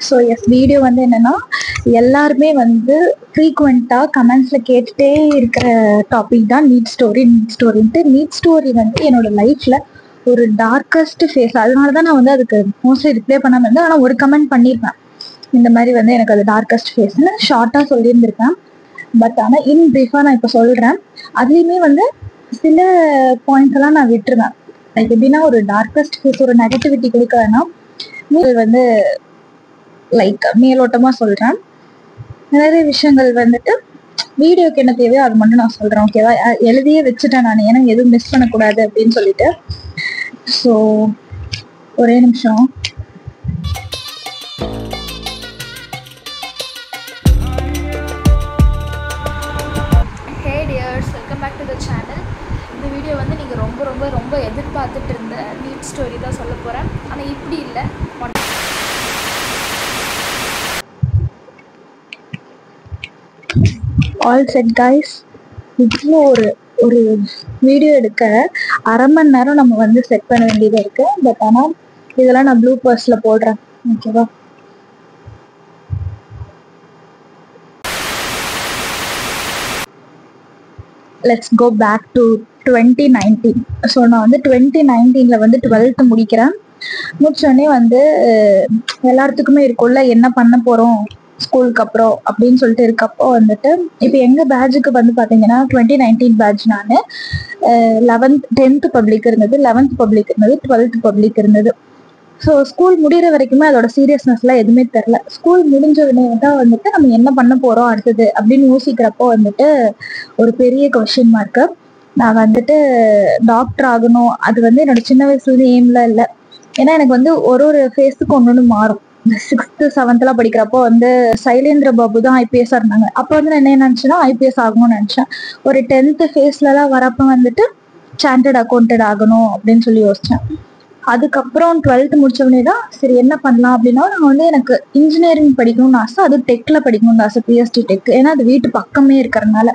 So S video வந்து என்னன்னா எல்லாருமே வந்து ஃப்ரீக்வெண்ட்டாக கமெண்ட்ஸில் கேட்டுட்டே இருக்கிற டாபிக் தான் நீட் ஸ்டோரி நீட் ஸ்டோரின்ட்டு நீட் ஸ்டோரி வந்து என்னோட லைஃப்பில் ஒரு டார்க்கஸ்ட் ஃபேஸ் அதனால தான் நான் வந்து அதுக்கு மோஸ்ட்லி ரிப்ளை பண்ணாமல் இருந்தேன் ஆனால் ஒரு கமெண்ட் பண்ணியிருப்பேன் இந்த மாதிரி வந்து எனக்கு அது டார்க்கஸ்ட் ஃபேஸ்னு ஷார்ட்டாக சொல்லியிருந்திருப்பேன் பட் ஆனால் இன் ப்ரீஃபாக நான் இப்போ சொல்கிறேன் அதுலேயுமே வந்து சில பாயிண்ட்ஸ் எல்லாம் நான் விட்டுருவேன் லைக் எப்படின்னா ஒரு டார்க்கஸ்ட் ஃபேஸ் ஒரு நெகட்டிவிட்டி கொடுக்க வேணாம் இது வந்து லைக் மேலோட்டமா சொல்றேன் நிறைய விஷயங்கள் வந்துட்டு வீடியோக்கு என்ன தேவையோ அது மட்டும் நான் சொல்றேன் ஓகேவா அ- எழுதியே வச்சுட்டேன் நான் ஏன்னா எதுவும் மிஸ் பண்ணக்கூடாது அப்படின்னு சொல்லிட்டு ஸோ ஒரே நிமிஷம் hey dears welcome back to the channel இந்த வீடியோ வந்து நீங்கள் ரொம்ப ரொம்ப ரொம்ப எதிர்பார்த்துட்டு இருந்த நீட் ஸ்டோரி தான் சொல்ல போகிறேன் ஆனால் இப்படி இல்லை ஒன் ஆல் செட் கைஸ் இவ்வளோ ஒரு ஒரு வீடியோ எடுக்க அரை மணி நேரம் நம்ம வந்து செட் பண்ண வேண்டியது இருக்கு பட் ஆனால் இதெல்லாம் நான் ப்ளூ பர்ஸில் போடுறேன் ஓகேவா let's go back to twenty nineteen so நான் வந்து டுவெண்ட்டி நைன்டீனில் வந்து டுவெல்த்து முடிக்கிறேன் முடிச்சோடனே வந்து அஹ், எல்லாத்துக்குமே இருக்கும்ல என்ன பண்ண போகிறோம் ஸ்கூலுக்கு அப்புறம் அப்படின்னு சொல்லிட்டு இருக்கப்போ வந்துட்டு இப்போ எங்கள் பேட்சுக்கு வந்து பார்த்தீங்கன்னா டுவெண்ட்டி நைன்டீன் பேட்ச் நான் லெவன்த் டென்த்து பப்ளிக் இருந்தது லெவன்த் பப்ளிக் இருந்தது டுவெல்த் பப்ளிக் இருந்தது ஸோ ஸ்கூல் முடிகிற வரைக்குமே அதோட சீரியஸ்னஸ்லாம் எதுவுமே தெரில ஸ்கூல் முடிஞ்ச உடனே தான் வந்துட்டு நம்ம என்ன பண்ண போகிறோம் அடுத்தது அப்படின்னு யோசிக்கிறப்போ வந்துட்டு ஒரு பெரிய கொஷின் மார்க்கு நான் வந்துட்டு டாக்டர் ஆகணும் அது வந்து என்னோட சின்ன வயசுலேருந்து எய்ம்ல இல்லை ஏன்னா எனக்கு வந்து ஒரு ஒரு ஃபேஸுக்கு ஒன்று ஒன்று மாறும் சிக்ஸ்த்து செவன்த்லாம் படிக்கிறப்போ வந்து சைலேந்திர பாபு தான் ஐபிஎஸ்ஸாக இருந்தாங்க அப்போ வந்து நான் என்ன நினச்சேன்னா ஐபிஎஸ் ஆகணும்னு நினச்சேன் ஒரு டென்த்து ஃபேஸ்லலாம் வரப்போ வந்துட்டு சார்ட்டட் அக்கௌண்டட் ஆகணும் அப்படின்னு சொல்லி யோசித்தேன் அதுக்கப்புறம் டுவெல்த் முடிச்சவனே தான் சரி என்ன பண்ணலாம் அப்படின்னா நான் வந்து எனக்கு இன்ஜினியரிங் படிக்கணும்னு ஆசை அது டெக்ல படிக்கணும்னு ஆசை பிஎஸ்டி டெக் ஏன்னா அது வீட்டு பக்கமே இருக்கிறனால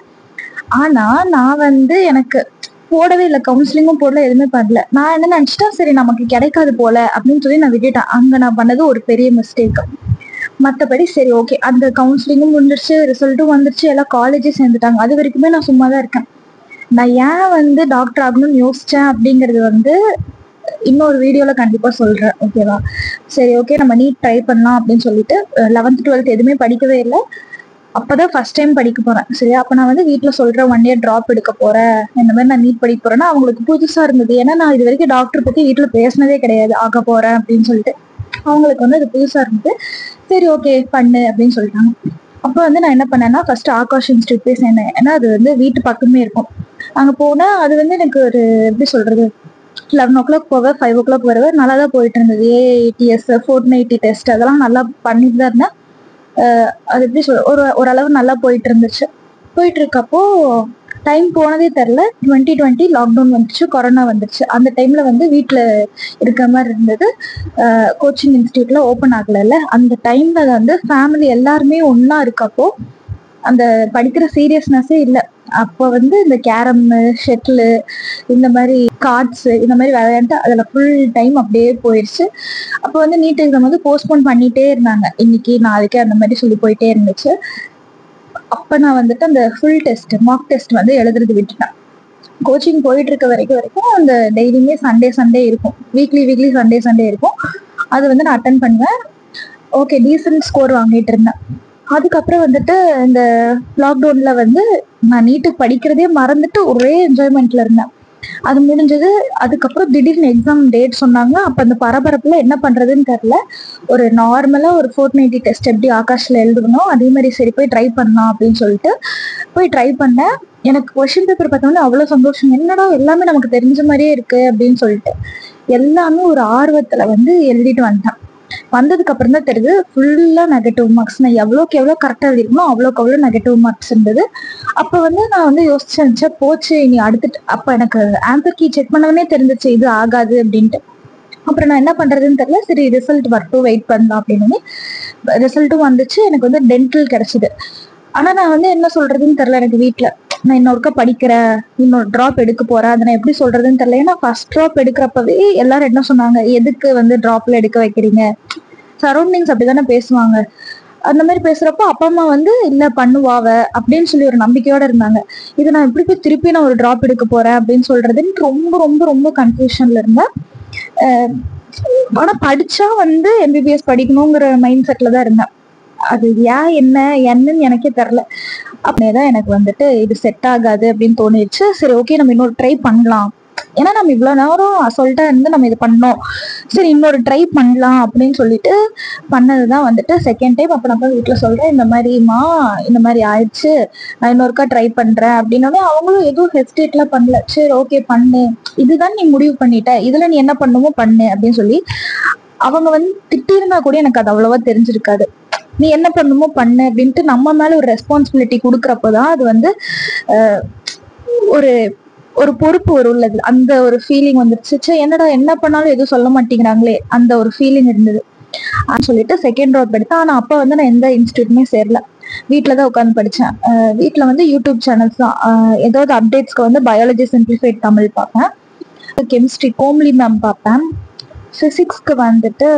ஆனா நான் வந்து எனக்கு போடவே இல்லை கவுன்சிலிங்கும் போடல எதுவுமே பண்ணல நான் என்ன நினைச்சிட்டேன் சரி நமக்கு கிடைக்காது போல அப்படின்னு சொல்லி நான் விட்டுட்டேன் அங்க நான் பண்ணது ஒரு பெரிய மிஸ்டேக் மற்றபடி சரி ஓகே அந்த கவுன்சிலிங்கும் முடிஞ்சிருச்சு ரிசல்ட்டும் வந்துருச்சு எல்லாம் காலேஜே சேர்ந்துட்டாங்க அது வரைக்குமே நான் சும்மா தான் இருக்கேன் நான் ஏன் வந்து டாக்டர் ஆகணும்னு யோசிச்சேன் அப்படிங்கிறது வந்து இன்னொரு வீடியோல கண்டிப்பா சொல்றேன் ஓகேவா சரி ஓகே நம்ம நீட் ட்ரை பண்ணலாம் அப்படின்னு சொல்லிட்டு லெவன்த் டுவெல்த் எதுவுமே படிக்கவே இல்லை அப்பதான் ஃபர்ஸ்ட் டைம் படிக்க போறேன் சரியா அப்ப நான் வந்து வீட்ல சொல்றேன் ஒன் இயர் ட்ராப் எடுக்க போறேன் இந்த மாதிரி நான் நீட் படிக்க போறேன்னா அவங்களுக்கு புதுசா இருந்தது ஏன்னா நான் இது வரைக்கும் டாக்டர் பத்தி வீட்ல பேசினதே கிடையாது ஆக போறேன் அப்படின்னு சொல்லிட்டு அவங்களுக்கு வந்து அது புதுசா இருந்தது சரி ஓகே பண்ணு அப்படின்னு சொல்லிட்டாங்க அப்போ வந்து நான் என்ன பண்ணேன்னா ஃபர்ஸ்ட் ஆகாஷ் இன்ஸ்டியூட் போய் சேர்ந்தேன் ஏன்னா அது வந்து வீட்டு பக்கமே இருக்கும் அங்க போனா அது வந்து எனக்கு ஒரு எப்படி சொல்றது லெவன் ஓ கிளாக் போவேன் ஃபைவ் ஓ கிளாக் வருவேன் நல்லா தான் போயிட்டு இருந்தது ஏஐடிஎஸ் ஃபோர்ட் நைன்டி டெஸ்ட் அதெல்லாம் நல்லா பண்ணிட்டு தான் இருந்தேன் அஹ் அது எப்படி சொல் ஒரு ஓரளவு நல்லா போயிட்டு இருந்துச்சு போயிட்டு இருக்கப்போ டைம் போனதே தெரில டுவெண்ட்டி டுவெண்ட்டி லாக்டவுன் வந்துச்சு கொரோனா வந்துச்சு அந்த டைம்ல வந்து வீட்டில் இருக்கிற மாதிரி இருந்தது கோச்சிங் இன்ஸ்டியூட்ல ஓப்பன் ஆகலைல்ல அந்த டைம்ல வந்து ஃபேமிலி எல்லாருமே ஒண்ணா இருக்கப்போ அந்த படிக்கிற சீரியஸ்னஸே இல்லை அப்போ வந்து இந்த கேரம் ஷெட்டிலு இந்த மாதிரி கார்ட்ஸ் இந்த மாதிரி விளையாண்டு அதில் ஃபுல் டைம் அப்படியே போயிடுச்சு அப்போ வந்து நீட் எக்ஸாம் வந்து போஸ்ட்போன் பண்ணிட்டே இருந்தாங்க இன்னைக்கு நாளைக்கு அந்த மாதிரி சொல்லி போயிட்டே இருந்துச்சு அப்போ நான் வந்துட்டு அந்த ஃபுல் டெஸ்ட் மார்க் டெஸ்ட் வந்து எழுதுறது விட்டுட்டேன் கோச்சிங் போயிட்டு இருக்க வரைக்கும் வரைக்கும் அந்த டெய்லியுமே சண்டே சண்டே இருக்கும் வீக்லி வீக்லி சண்டே சண்டே இருக்கும் அது வந்து நான் அட்டன் பண்ணுவேன் ஓகே டீசன்ட் ஸ்கோர் வாங்கிட்டு இருந்தேன் அதுக்கப்புறம் வந்துட்டு இந்த லாக்டவுன்ல வந்து நான் நீட்டுக்கு படிக்கிறதே மறந்துட்டு ஒரே என்ஜாய்மெண்ட்ல இருந்தேன் அது முடிஞ்சது அதுக்கப்புறம் திடீர்னு எக்ஸாம் டேட் சொன்னாங்க அப்ப அந்த பரபரப்புல என்ன பண்றதுன்னு தெரியல ஒரு நார்மலா ஒரு ஃபோர்ட் நைன்டி டெஸ்ட் எப்படி ஆகாஷ்ல எழுதணும் அதே மாதிரி சரி போய் ட்ரை பண்ணலாம் அப்படின்னு சொல்லிட்டு போய் ட்ரை பண்ணேன் எனக்கு கொஷின் பேப்பர் பார்த்தோன்னே அவ்வளோ சந்தோஷம் என்னடா எல்லாமே நமக்கு தெரிஞ்ச மாதிரியே இருக்கு அப்படின்னு சொல்லிட்டு எல்லாமே ஒரு ஆர்வத்துல வந்து எழுதிட்டு வந்துட்டேன் வந்ததுக்கு அப்புறம் தான் தெரியுது ஃபுல்லா நெகட்டிவ் மார்க்ஸ் நான் எவ்வளோக்கு எவ்வளோ கரெக்டாக எழுதிருக்கணும் அவ்வளோக்கு அவ்வளோ நெகட்டிவ் மார்க்ஸ் இருந்தது அப்போ வந்து நான் வந்து யோசிச்சேன் ச்சே, போச்சு இனி அடுத்துட்டு அப்போ எனக்கு ஆன்சர் கீ செக் பண்ணவனே தெரிஞ்சிச்சு இது ஆகாது அப்படின்ட்டு அப்புறம் நான் என்ன பண்றதுன்னு தெரியல சரி ரிசல்ட் வரட்டும் வெயிட் பண்ணலாம் அப்படின்னு ரிசல்ட்டும் வந்துச்சு எனக்கு வந்து டென்டல் கிடைச்சது ஆனா நான் வந்து என்ன சொல்றதுன்னு தெரியல எனக்கு வீட்ல நான் இன்னொருக்கா படிக்கிறேன் இன்னொரு ட்ராப் எடுக்க போறேன் அதை நான் எப்படி சொல்றதுன்னு தெரியல ஏன்னா ஃபர்ஸ்ட் ட்ராப் எடுக்கிறப்பவே எல்லாரும் என்ன சொன்னாங்க எதுக்கு வந்து ட்ராப்ல எடுக்க வைக்கிறீங்க சரௌண்டிங்ஸ் அப்படிதானே பேசுவாங்க அந்த மாதிரி பேசுறப்போ அப்பா அம்மா வந்து இல்ல பண்ணுவாவ அப்படின்னு சொல்லி ஒரு நம்பிக்கையோட இருந்தாங்க இது நான் எப்படி போய் திருப்பி நான் ஒரு டிராப் எடுக்க போறேன் அப்படின்னு சொல்றதுன்னு ரொம்ப ரொம்ப ரொம்ப கன்ஃபியூஷன்ல இருந்தேன் அஹ் ஆனா படிச்சா வந்து எம்பிபிஎஸ் படிக்கணுங்கிற மைண்ட் செட்ல தான் இருந்தேன் அது ஏன் என்ன என்னன்னு எனக்கே தெரில அப்படியே தான் எனக்கு வந்துட்டு இது செட் ஆகாது அப்படின்னு தோணிடுச்சு சரி ஓகே நம்ம இன்னொரு ட்ரை பண்ணலாம் ஏன்னா நம்ம இவ்வளோ நேரம் அசல்ட்டா இருந்து நம்ம இது பண்ணோம் சரி இன்னொரு ட்ரை பண்ணலாம் அப்படின்னு சொல்லிட்டு பண்ணது தான் வந்துட்டு செகண்ட் டைம் அப்போ நான் வீட்டில் சொல்கிறேன் இந்த மாதிரிமா இந்த மாதிரி ஆயிடுச்சு நான் இன்னொருக்கா ட்ரை பண்ணுறேன் அப்படின்னோடனே அவங்களும் எதுவும் ஹெஸ்டேட்லாம் பண்ணல சரி ஓகே பண்ணு இதுதான் நீ முடிவு பண்ணிட்ட இதில் நீ என்ன பண்ணுமோ பண்ணு அப்படின்னு சொல்லி அவங்க வந்து திட்டிருந்தா கூட எனக்கு அது அவ்வளவா தெரிஞ்சிருக்காது நீ என்ன பண்ணுமோ பண்ணு அப்படின்ட்டு நம்ம மேல ஒரு ரெஸ்பான்சிபிலிட்டி கொடுக்குறப்பதான் அது வந்து அஹ், ஒரு ஒரு பொறுப்பு ஒரு உள்ளது அந்த ஒரு ஃபீலிங் வந்துருச்சு ச்சே என்னடா என்ன பண்ணாலும் எதுவும் சொல்ல மாட்டேங்கிறாங்களே அந்த ஒரு ஃபீலிங் இருந்தது அப்படின்னு சொல்லிட்டு செகண்ட் ரோப் எடுத்தேன் ஆனா அப்ப வந்து நான் எந்த இன்ஸ்டியூட்மே சேரல வீட்டில் தான் உட்காந்து படித்தேன் வீட்டில் வந்து யூடியூப் சேனல்ஸ் தான் அஹ், ஏதாவது அப்டேட்ஸ்க்கு வந்து பயாலஜி சிம்பிளிஃபைட் தமிழ் பார்ப்பேன் கெமிஸ்ட்ரி கோம்லி மேம் பார்ப்பேன் ஃபிசிக்ஸ்க்கு வந்துட்டு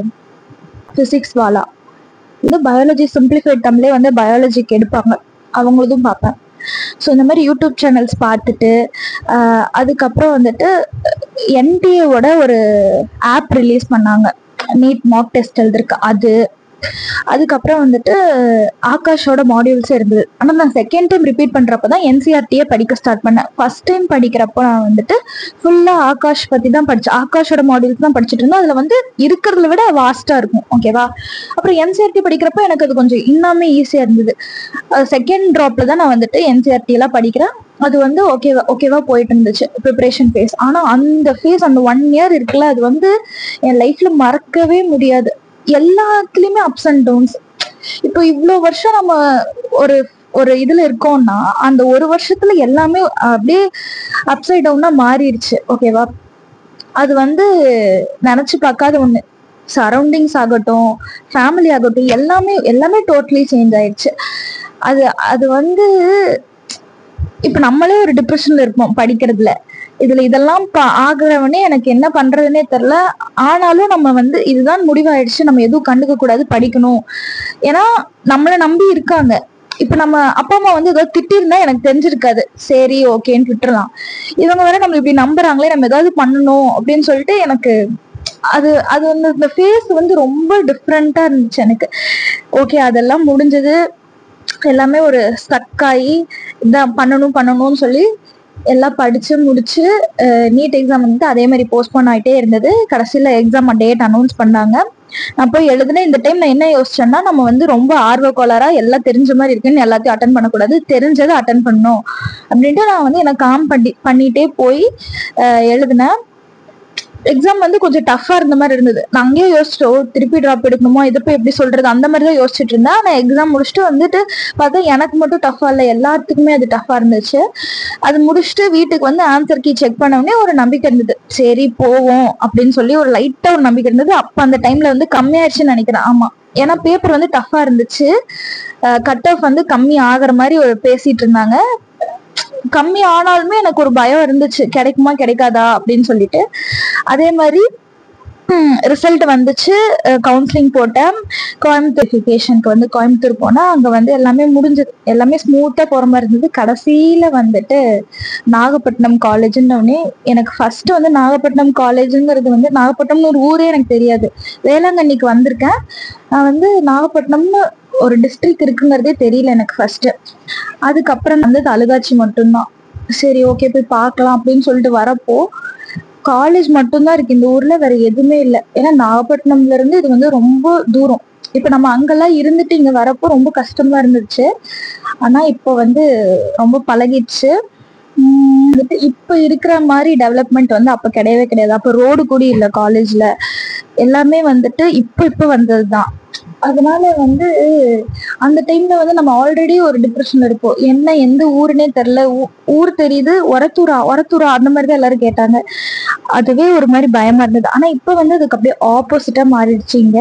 ஃபிசிக்ஸ் வாலா இது பயாலஜி சிம்பிளிஃபைட் தமிழே வந்து பயாலஜிக்கு எடுப்பாங்க அவங்களதும் பார்ப்பேன் ஸோ இந்த மாதிரி யூடியூப் சேனல்ஸ் பார்த்துட்டு ஆஹ் அதுக்கப்புறம் வந்துட்டு என்டிஏவோட ஒரு ஆப் ரிலீஸ் பண்ணாங்க நீட் மாக் டெஸ்ட் எழுதிருக்கு அது அதுக்கப்புறம் வந்துட்டு ஆகாஷோட மாடியூல்ஸ் இருந்தது ஆனால் நான் செகண்ட் டைம் ரிப்பீட் பண்ணுறப்ப தான் என்சிஆர்டியே படிக்க ஸ்டார்ட் பண்ணேன் ஃபர்ஸ்ட் டைம் படிக்கிறப்போ நான் வந்துட்டு ஃபுல்லாக ஆகாஷ் பற்றி தான் படித்தேன் ஆகாஷோட மாடியூல்ஸ் தான் படிச்சுட்டு இருந்தேன் அதில் வந்து இருக்கிறத விட வாஸ்ட்டாக இருக்கும் ஓகேவா அப்புறம் என்சிஆர்டி படிக்கிறப்ப எனக்கு அது கொஞ்சம் இன்னுமே ஈஸியாக இருந்தது செகண்ட் ட்ராப்ல தான் நான் வந்துட்டு என்சிஆர்டி எல்லாம் படிக்கிறேன் அது வந்து ஓகேவா ஓகேவா போயிட்டு இருந்துச்சு ப்ரிப்பரேஷன் ஃபேஸ் ஆனால் அந்த ஃபேஸ் அந்த ஒன் இயர் இருக்குல்ல அது வந்து என் லைஃப்ல மறக்கவே முடியாது எல்லாத்துலயுமே அப்ஸ் அண்ட் டவுன்ஸ் இப்போ இவ்வளோ வருஷம் நம்ம ஒரு ஒரு இதுல இருக்கோம்னா அந்த ஒரு வருஷத்துல எல்லாமே அப்படியே அப்சைட் டவுனா மாறிடுச்சு ஓகேவா அது வந்து நினைச்சு பார்க்காத ஒண்ணு சரௌண்டிங்ஸ் ஆகட்டும் ஃபேமிலி ஆகட்டும் எல்லாமே எல்லாமே டோட்டலி சேஞ்ச் ஆயிடுச்சு அது அது வந்து இப்ப நம்மளே ஒரு டிப்ரெஷன்ல இருப்போம் படிக்கிறதுல இதுல இதெல்லாம் ப- ஆகுறவனே எனக்கு என்ன பண்றதுனே தெரியல ஆனாலும் நம்ம வந்து இதுதான் முடிவாயிடுச்சு நம்ம எதுவும் கண்டுக்க கூடாது படிக்கணும் ஏன்னா நம்மள நம்பி இருக்காங்க இப்ப நம்ம அப்பா அம்மா வந்து ஏதாவது திட்டிருந்தா எனக்கு தெரிஞ்சிருக்காது சரி ஓகேன்னு விட்டுறலாம் இவங்க வேற நம்ம இப்படி நம்புறாங்களே நம்ம ஏதாவது பண்ணணும் அப்படின்னு சொல்லிட்டு எனக்கு அது அது வந்து இந்த ஃபேஸ் வந்து ரொம்ப டிஃப்ரெண்டா இருந்துச்சு எனக்கு ஓகே அதெல்லாம் முடிஞ்சது எல்லாமே ஒரு ஸ்டக் ஆகி இதான் பண்ணணும் பண்ணணும்னு சொல்லி எல்லாம் படிச்சு முடிச்சு நீட் எக்ஸாம் வந்து அதே மாதிரி போஸ்ட்போன் ஆயிட்டே இருந்தது கடைசியில எக்ஸாம் டேட் அனௌன்ஸ் பண்ணாங்க நான் போய் எழுதுனேன் இந்த டைம் நான் என்ன யோசிச்சேன்னா நம்ம வந்து ரொம்ப ஆர்வக்கோளாரா எல்லாம் தெரிஞ்ச மாதிரி இருக்குன்னு எல்லாத்தையும் அட்டன் பண்ணக்கூடாது தெரிஞ்சதை அட்டன் பண்ணணும் அப்படின்ட்டு நான் வந்து எனக்கு காம் பண்ணி பண்ணிட்டே போய் அஹ், எழுதினேன் எக்ஸாம் வந்து கொஞ்சம் டஃபா இருந்த மாதிரி இருந்தது நான் அங்கேயே யோசிச்சிட்டோம் ஓ, திருப்பி ட்ராப் எடுக்கணுமோ இதை போய் எப்படி சொல்றது அந்த மாதிரி தான் யோசிச்சுட்டு இருந்தேன் ஆனால் எக்ஸாம் முடிச்சுட்டு வந்துட்டு பார்த்தா எனக்கு மட்டும் டஃபா இல்லை எல்லாத்துக்குமே அது டஃபா இருந்துச்சு அது முடிச்சுட்டு வீட்டுக்கு வந்து ஆன்சர் கீ செக் பண்ண உடனே ஒரு நம்பிக்கை இருந்தது சரி போவோம் அப்படின்னு சொல்லி ஒரு லைட்டா ஒரு நம்பிக்கை இருந்தது அப்ப அந்த டைம்ல வந்து கம்மியாயிருச்சுன்னு நினைக்கிறேன் ஆமா ஏன்னா பேப்பர் வந்து டஃபா இருந்துச்சு கட் ஆஃப் வந்து கம்மி ஆகுற மாதிரி ஒரு பேசிட்டு இருந்தாங்க கம்மி ஆனாலுமே எனக்கு ஒரு பயம் இருந்துச்சு கிடைக்குமா கிடைக்காதா அப்படின்னு சொல்லிட்டு அதே மாதிரி ரிசல்ட் வந்துச்சு கவுன்சிலிங் போட்டேன் கோயம்புத்தூர் எஜுகேஷனுக்கு வந்து கோயம்புத்தூர் போனா அங்க வந்து எல்லாமே முடிஞ்சது எல்லாமே ஸ்மூத்தா போற மாதிரி இருந்தது கடைசியில வந்துட்டு நாகப்பட்டினம் காலேஜ்னு உடனே எனக்கு ஃபர்ஸ்ட் வந்து நாகப்பட்டினம் காலேஜுங்கிறது வந்து நாகப்பட்டினம்னு ஒரு ஊரே எனக்கு தெரியாது வேளாங்கண்ணிக்கு வந்திருக்கேன் நான் வந்து நாகப்பட்டினம்னு ஒரு டிஸ்ட்ரிக்ட் இருக்குங்கிறதே தெரியல எனக்கு ஃபர்ஸ்ட் அதுக்கப்புறம் வந்து அழுகாட்சி மட்டும்தான் சரி ஓகே போய் பார்க்கலாம் அப்படின்னு சொல்லிட்டு வரப்போ காலேஜ் மட்டும்தான் இருக்கு இந்த ஊர்ல வேற எதுவுமே இல்லை ஏன்னா நாகப்பட்டினம்ல இருந்து இது வந்து ரொம்ப தூரம் இப்ப நம்ம அங்கெல்லாம் இருந்துட்டு இங்க வரப்போ ரொம்ப கஷ்டமா இருந்துச்சு ஆனா இப்போ வந்து ரொம்ப பழகிடுச்சு உம் வந்துட்டு இப்ப இருக்கிற மாதிரி டெவலப்மெண்ட் வந்து அப்ப கிடையவே கிடையாது அப்ப ரோடு கூட இல்ல காலேஜ்ல எல்லாமே வந்துட்டு இப்ப இப்ப வந்ததுதான் அதனால வந்து அந்த டைம்ல வந்து நம்ம ஆல்ரெடி ஒரு டிப்ரெஷன்ல இருப்போம் என்ன எந்த ஊருனே தெரியல ஊ- ஊர் தெரியுது ஒரத்தூரா ஒரத்தூரா அந்த மாதிரி தான் எல்லாரும் கேட்டாங்க அதுவே ஒரு மாதிரி பயமா இருந்தது ஆனா இப்ப வந்து அதுக்கு அப்படியே ஆப்போசிட்டா மாறிடுச்சு இங்க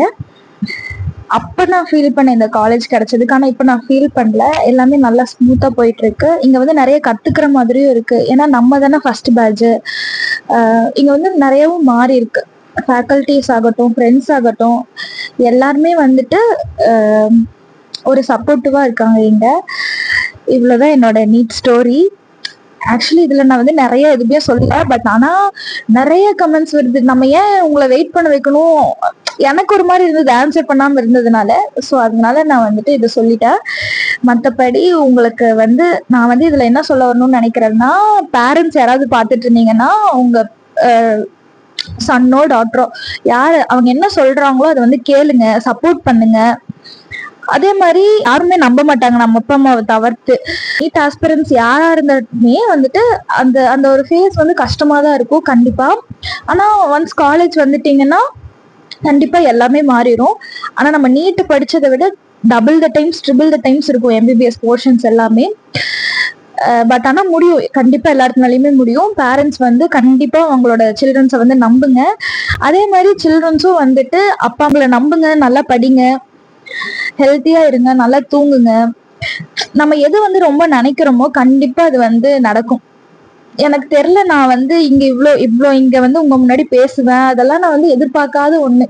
அப்ப நான் ஃபீல் பண்ணேன் இந்த காலேஜ் கிடைச்சதுக்கு ஆனா இப்ப நான் ஃபீல் பண்ணல எல்லாமே நல்லா ஸ்மூத்தா போயிட்டு இருக்கு இங்க வந்து நிறைய கத்துக்கிற மாதிரியும் இருக்கு ஏன்னா நம்ம தானே ஃபர்ஸ்ட் பேட்ச் இங்க வந்து நிறையவும் மாறி இருக்கு ஃபேக்கல்டிஸ் ஆகட்டும் ஃப்ரெண்ட்ஸ் ஆகட்டும் எல்லாருமே வந்துட்டு ஆஹ், ஒரு சப்போர்ட்டிவா இருக்காங்க இங்க இவ்வளவுதான் என்னோட நீட் ஸ்டோரி ஆக்சுவலி இதுல நான் வந்து நிறைய எதுவுமே சொல்லல பட் ஆனா நிறைய கமெண்ட்ஸ் வருது நம்ம ஏன் உங்களை வெயிட் பண்ண வைக்கணும் எனக்கு ஒரு மாதிரி இருந்தது ஆன்சர் பண்ணாம இருந்ததுனால ஸோ அதனால நான் வந்துட்டு இதை சொல்லிட்டேன் மற்றபடி உங்களுக்கு வந்து நான் வந்து இதுல என்ன சொல்ல வரணும்னு நினைக்கிறேன்னா பேரண்ட்ஸ் யாராவது பார்த்துட்டு இருந்தீங்கன்னா உங்க சன்னோ டாக்டரோ யார் அவங்க என்ன சொல்றாங்களோ அதை வந்து கேளுங்க சப்போர்ட் பண்ணுங்க அதே மாதிரி யாருமே நம்ப மாட்டாங்க நம்ம அப்பா அம்மாவை தவிர்த்து நீட் ஆஸ்பிரன்ஸ் யாரா இருந்தாலுமே வந்துட்டு அந்த அந்த ஒரு ஃபேஸ் வந்து கஷ்டமா தான் இருக்கும் கண்டிப்பா ஆனா ஒன்ஸ் காலேஜ் வந்துட்டீங்கன்னா கண்டிப்பா எல்லாமே மாறிடும் ஆனா நம்ம நீட் படிச்சதை விட double the times triple the times இருக்கும் எம்பிபிஎஸ் போர்ஷன்ஸ் எல்லாமே பட் ஆனா முடியும் கண்டிப்பா எல்லாருக்குனாலையுமே முடியும் பேரண்ட்ஸ் வந்து கண்டிப்பா அவங்களோட சில்ட்ரன்ஸை வந்து நம்புங்க அதே மாதிரி சில்ட்ரன்ஸும் வந்துட்டு அப்பா அவங்கள நம்புங்க நல்லா படிங்க ஹெல்த்தியா இருங்க நல்லா தூங்குங்க நம்ம எது வந்து ரொம்ப நினைக்கிறோமோ கண்டிப்பா அது வந்து நடக்கும் எனக்கு தெரியல நான் வந்து இங்க இவ்ளோ இவ்ளோ இங்க வந்து உங்க முன்னாடி பேசுவேன் அதெல்லாம் நான் வந்து எதிர்பார்க்காத ஒண்ணு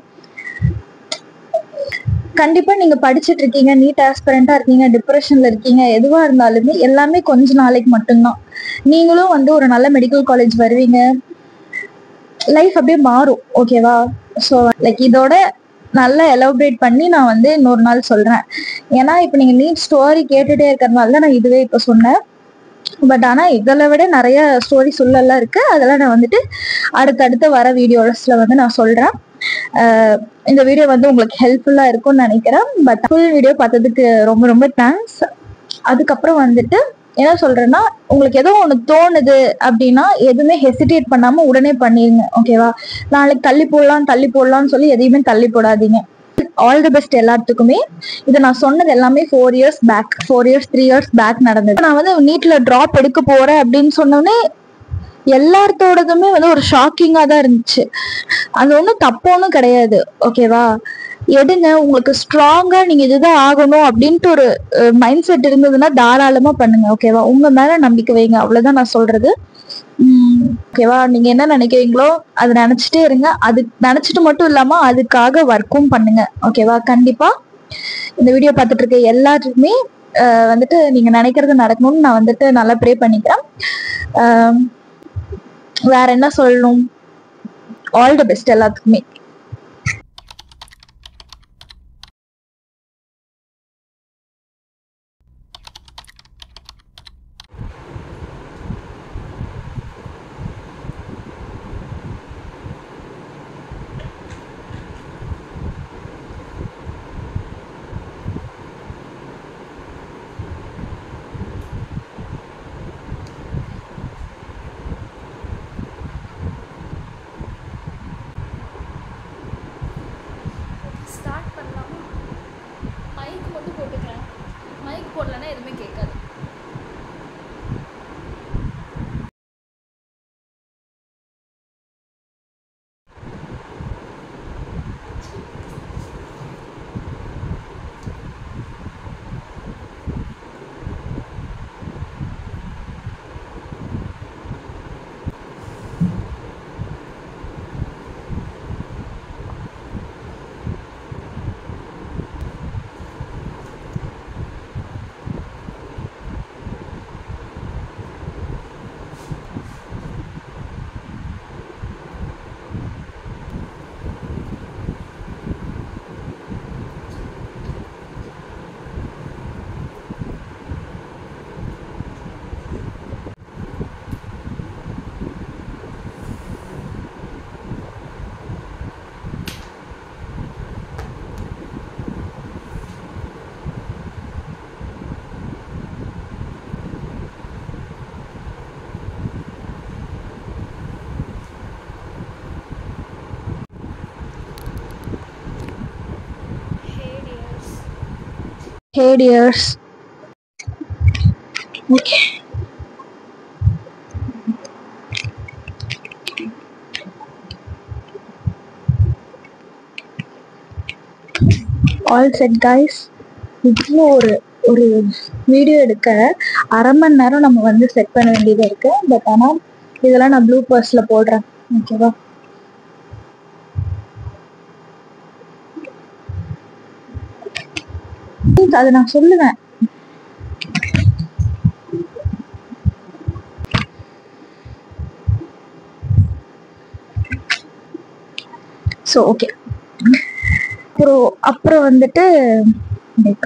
கண்டிப்பா நீங்க படிச்சிட்டு இருக்கீங்க நீட் ஆஸ்பிரண்டா இருக்கீங்க டிப்ரெஷன்ல இருக்கீங்க எதுவா இருந்தாலுமே எல்லாமே கொஞ்ச நாளைக்கு மட்டும்தான் நீங்களும் வந்து ஒரு நல்ல மெடிக்கல் காலேஜ் வருவீங்க லைஃப் அப்படியே மாறும் ஓகேவா ஸோ லைக் இதோட நல்லா எலாபரேட் பண்ணி நான் வந்து இன்னொரு நாள் சொல்றேன் ஏன்னா இப்போ நீங்க நீட் ஸ்டோரி கேட்டுட்டே இருக்கிறதுனால தான் நான் இதுவே இப்போ சொன்னேன் பட் ஆனா இதில் விட நிறைய ஸ்டோரி சொல்லலாம் இருக்கு அதெல்லாம் நான் வந்துட்டு அடுத்தடுத்து வர வீடியோஸ்ல வந்து நான் சொல்றேன் அஹ் இந்த வீடியோ வந்து உங்களுக்கு ஹெல்ப்ஃபுல்லா இருக்கும்னு நினைக்கிறேன் பட் ஃபுல் வீடியோ பார்த்ததுக்கு ரொம்ப ரொம்ப தேங்க்ஸ் அதுக்கப்புறம் வந்துட்டு என்ன சொல்றேன்னா உங்களுக்கு ஏதோ ஒன்று தோணுது அப்படின்னா எதுவுமே ஹெசிடேட் பண்ணாம உடனே பண்ணிருங்க ஓகேவா நாளைக்கு தள்ளி போடலாம் தள்ளி போடலாம்னு சொல்லி எதையுமே தள்ளி போடாதீங்க ஆல் தி பெஸ்ட் எல்லாத்துக்குமே இது நான் சொன்னது எல்லாமே four years back four years three years back நடந்தது நான் வந்து நீட்ல டிராப் எடுக்க போறேன் அப்படின்னு சொன்னோடனே எல்லாத்தோடதுமே வந்து ஒரு ஷாக்கிங்கா தான் இருந்துச்சு அது ஒன்றும் தப்பொன்னும் கிடையாது ஓகேவா எடுங்க உங்களுக்கு ஸ்ட்ராங்கா நீங்க இதுதான் ஆகணும் அப்படின்ட்டு ஒரு மைண்ட் செட் இருந்ததுன்னா தாராளமா பண்ணுங்க ஓகேவா உங்க மேல நம்பிக்கை வைங்க அவ்வளவுதான் நான் சொல்றது உம் ஓகேவா நீங்க என்ன நினைக்கிறீங்களோ அது நினைச்சிட்டே இருங்க அது நினைச்சிட்டு மட்டும் இல்லாம அதுக்காக ஒர்க்கும் பண்ணுங்க ஓகேவா கண்டிப்பா இந்த வீடியோ பார்த்துட்டு இருக்க எல்லாருக்குமே அஹ், வந்துட்டு நீங்க நினைக்கிறது நடக்கணும்னு நான் வந்துட்டு நல்லா ப்ரே பண்ணிக்கிறேன் அஹ், வேற என்ன சொல்லணும் ஆல் தி பெஸ்ட் எல்லாத்துக்குமே ஸ்டார்ட் பண்ணலாமா மைக் மட்டும் போட்டுக்கிறேன் மைக் போடலன்னா எதுவுமே கேட்காது hey dears hey dears okay all set guys இவ்வளோ ஒரு ஒரு வீடியோ எடுக்க அரை மணி நேரம் நம்ம வந்து செட் பண்ண வேண்டியது இருக்கு பட் ஆனால் இதெல்லாம் நான் ப்ளூ பர்ஸில் போடுறேன் ஓகேவா Means அதை நான் சொல்லுவேன் ஸோ ஓகே அப்புறம் அப்புறம் வந்துட்டு like,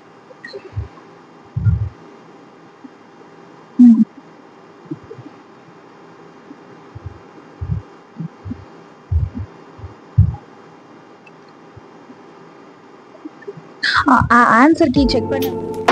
ம். ஆன்சர் கீ செக் பண்ண